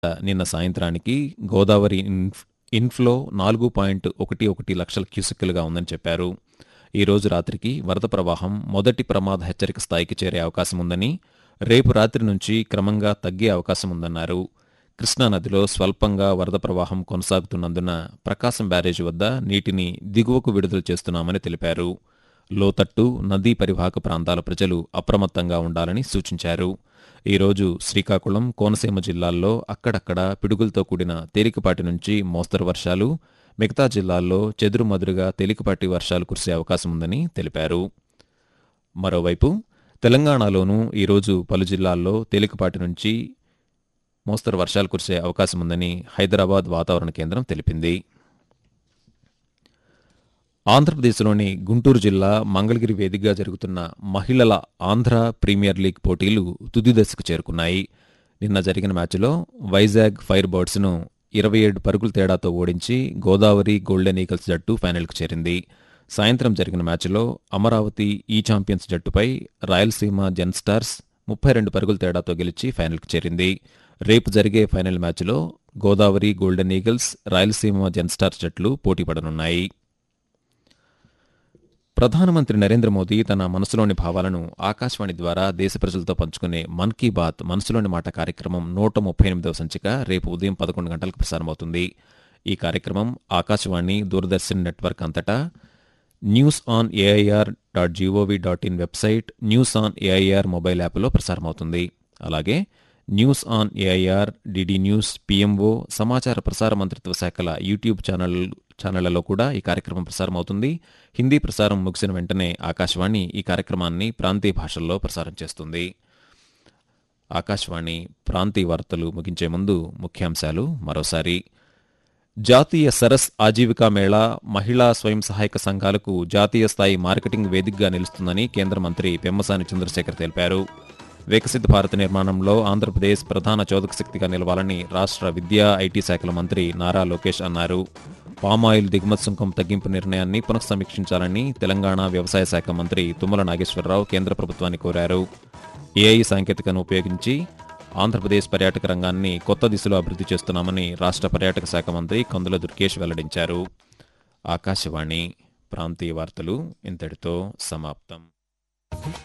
నిన్న సాయంత్రానికి గోదావరి ఇన్ఫ్- ఇన్ఫ్లో నాలుగు పాయింట్ ఒకటి ఒకటి లక్షల క్యూసెక్కులుగా ఉందని చెప్పారు ఈ రోజు రాత్రికి వరద ప్రవాహం మొదటి ప్రమాద హెచ్చరిక స్థాయికి చేరే అవకాశం ఉందని రేపు రాత్రి నుంచి క్రమంగా తగ్గే అవకాశం ఉందన్నారు కృష్ణానదిలో స్వల్పంగా వరద ప్రవాహం కొనసాగుతున్నందున ప్రకాశం బ్యారేజ్ వద్ద నీటిని దిగువకు విడుదల చేస్తున్నామని తెలిపారు లోతట్టు నదీ పరివాహక ప్రాంతాల ప్రజలు అప్రమత్తంగా ఉండాలని సూచించారు ఈరోజు శ్రీకాకుళం కోనసీమ జిల్లాల్లో అక్కడక్కడ పిడుగులతో కూడిన తేలికపాటి నుంచి మోస్తరు వర్షాలు మిగతా జిల్లాల్లో చెదురుమదురుగా తేలికపాటి వర్షాలు కురిసే అవకాశం ఉందని తెలిపారు మరోవైపు తెలంగాణలోనూ ఈరోజు పలు జిల్లాల్లో తేలికపాటి నుంచి మోస్తరు వర్షాలు కురిసే అవకాశం ఉందని హైదరాబాద్ వాతావరణ కేంద్రం తెలిపింది ఆంధ్రప్రదేశ్లోని గుంటూరు జిల్లా మంగళగిరి వేదికగా జరుగుతున్న మహిళల ఆంధ్ర ప్రీమియర్ లీగ్ పోటీలు తుది దశకు చేరుకున్నాయి నిన్న జరిగిన మ్యాచ్లో వైజాగ్ ఫైర్ బర్డ్స్ను ఇరవై ఏడు పరుగుల తేడాతో ఓడించి గోదావరి గోల్డెన్ ఈగల్స్ జట్టు ఫైనల్కు చేరింది సాయంత్రం జరిగిన మ్యాచ్లో అమరావతి ఈ ఛాంపియన్స్ జట్టుపై రాయలసీమ జెన్ స్టార్స్ ముప్పై రెండు పరుగుల తేడాతో గెలిచి ఫైనల్కు చేరింది రేపు జరిగే ఫైనల్ మ్యాచ్లో Godavari golden eagles Rayalaseema gen stars జట్లు పోటీ పడనున్నాయి ప్రధానమంత్రి నరేంద్ర మోదీ తన మనసులోని భావాలను ఆకాశవాణి ద్వారా దేశ ప్రజలతో పంచుకునే మన్ కీ బాత్ మనసులోని మాట కార్యక్రమం నూట ముప్పై ఎనిమిదవ సంచిక రేపు ఉదయం పదకొండు గంటలకు ప్రసారమవుతుంది ఈ కార్యక్రమం ఆకాశవాణి దూరదర్శన్ నెట్వర్క్ అంతటా news on AIR dot gov dot in website news on AIR mobile యాప్లో ప్రసారమవుతుంది అలాగే news on AIR DD news PMO సమాచార ప్రసార మంత్రిత్వ శాఖల యూట్యూబ్ ఛానల్ ఛానళ్లలో కూడా ఈ కార్యక్రమం ప్రసారం అవుతుంది హిందీ ప్రసారం ముగిసిన వెంటనే ఆకాశవాణి ఈ కార్యక్రమాన్ని ప్రాంతీయ భాషల్లో ప్రసారం చేస్తుంది ఆకాశవాణి ప్రాంతీయ వార్తలు ముగించే ముందు ముఖ్యాంశాలు మరోసారి జాతీయ సరస్ ఆజీవికా మేళా మహిళా స్వయం సహాయక సంఘాలకు జాతీయ స్థాయి మార్కెటింగ్ వేదికగా నిలుస్తుందని కేంద్ర మంత్రి పెమ్మసాని చంద్రశేఖర్ తెలిపారు వికసిత భారత్ నిర్మాణంలో ఆంధ్రప్రదేశ్ ప్రధాన చోదక శక్తిగా నిలవాలని రాష్ట్ర విద్యా ఐటీ శాఖల మంత్రి నారా లోకేష్ అన్నారు పామాయిల్ దిగుమతి సుంకం తగ్గింపు నిర్ణయాన్ని పునఃసమీక్షించాలని తెలంగాణ వ్యవసాయ శాఖ మంత్రి తుమ్మల నాగేశ్వరరావు కేంద్ర ప్రభుత్వాన్ని కోరారు ఏఐ సాంకేతికను ఉపయోగించి ఆంధ్రప్రదేశ్ పర్యాటక రంగాన్ని కొత్త దిశలో అభివృద్ధి చేస్తున్నామని రాష్ట్ర పర్యాటక శాఖ మంత్రి కందుల దుర్గేష్ వెల్లడించారు ఆకాశవాణి ప్రాంతీయ వార్తలు ఇంతటితో సమాప్తం